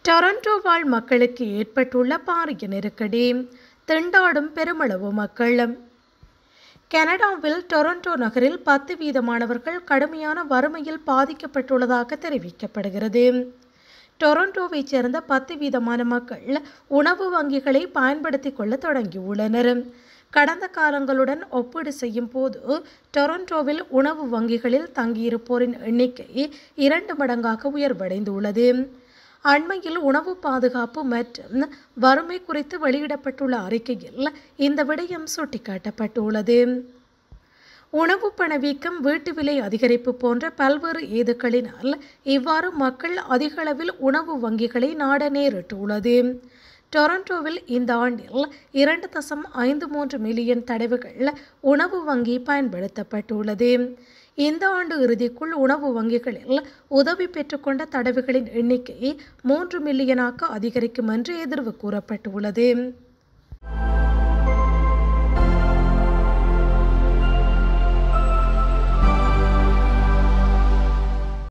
Toronto வாழ் மக்களுக்கு ஏற்பட்டுள்ள பாரிய நெருக்கடி திண்டாடும் பெருமளவு மக்கள் கனடாவில் டொரண்டோ நகரில் பத்து வீதமானவர்கள் கடுமையான வறுமையில் பாதிக்கப்பட்டுள்ளதாக தெரிவிக்கப்படுகிறது டொரண்டோவைச் சேர்ந்த பத்து வீதமான மக்கள் உணவு வங்கிகளை பயன்படுத்திக் கொள்ள தொடங்கியுள்ளனர் கடந்த காலங்களுடன் ஒப்பீடு செய்யும் போது டொரண்டோவில் உணவு வங்கிகளில் தங்கியிருப்போரின் எண்ணிக்கை இரண்டு மடங்காக உயர்வடைந்துள்ளது அண்மையில் உணவு பாதுகாப்பு மற்றும் வறுமை குறித்து வெளியிடப்பட்டுள்ள அறிக்கையில் இந்த விடயம் சுட்டிக்காட்டப்பட்டுள்ளது உணவு பணவீக்கம் வீட்டு விலை அதிகரிப்பு போன்ற பல்வேறு ஏதுக்களினால் இவ்வாறு மக்கள் அதிகளவில் உணவு வங்கிகளை நாட நேரிட்டுள்ளது டொரண்டோவில் இந்த ஆண்டில் இரண்டு தசம் ஐந்து மூன்று மில்லியன் தடவைகள் உணவு வங்கி பயன்படுத்தப்பட்டுள்ளது இந்த ஆண்டு இறுதிக்குள் உணவு வங்கிகளில் உதவி பெற்றுக்கொண்ட தடவைகளின் எண்ணிக்கை மூன்று மில்லியனாக அதிகரிக்கும் என்று எதிர்வு கூறப்பட்டுள்ளது